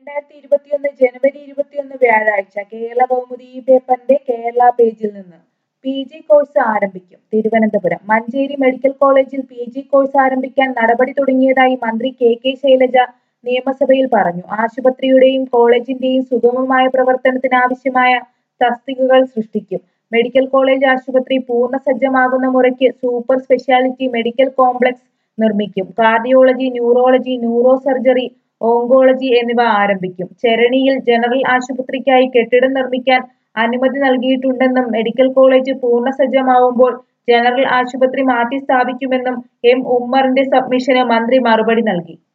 രണ്ടായിരത്തി ഇരുപത്തിയൊന്ന് ജനുവരി ഇരുപത്തിയൊന്ന് വ്യാഴാഴ്ച കേരള കൗമുദി ഈ പേപ്പറിന്റെ കേരള പേജിൽ നിന്ന് പി ജി കോഴ്സ് ആരംഭിക്കും തിരുവനന്തപുരം മഞ്ചേരി മെഡിക്കൽ കോളേജിൽ പി ജി കോഴ്സ് ആരംഭിക്കാൻ നടപടി തുടങ്ങിയതായി മന്ത്രി കെ കെ ശൈലജ നിയമസഭയിൽ പറഞ്ഞു ആശുപത്രിയുടെയും കോളേജിന്റെയും സുഗമമായ പ്രവർത്തനത്തിനാവശ്യമായ തസ്തികകൾ സൃഷ്ടിക്കും മെഡിക്കൽ കോളേജ് ആശുപത്രി പൂർണ്ണ സജ്ജമാകുന്ന മുറയ്ക്ക് സൂപ്പർ സ്പെഷ്യാലിറ്റി മെഡിക്കൽ കോംപ്ലക്സ് നിർമ്മിക്കും cardiology neurology neuro surgery oncology എന്നിവ ആരംഭിക്കും ചെരണിയിൽ ജനറൽ ആശുപത്രിക്കായി കെട്ടിടം നിർമ്മിക്കാൻ അനുമതി നൽകിയിട്ടുണ്ടെന്നും മെഡിക്കൽ കോളേജ് പൂർണ്ണ സജ്ജമാവുമ്പോൾ ജനറൽ ആശുപത്രി മാറ്റി സ്ഥാപിക്കുമെന്നും എം ഉമ്മറിന്റെ സബ്മിഷന് മന്ത്രി മറുപടി നൽകി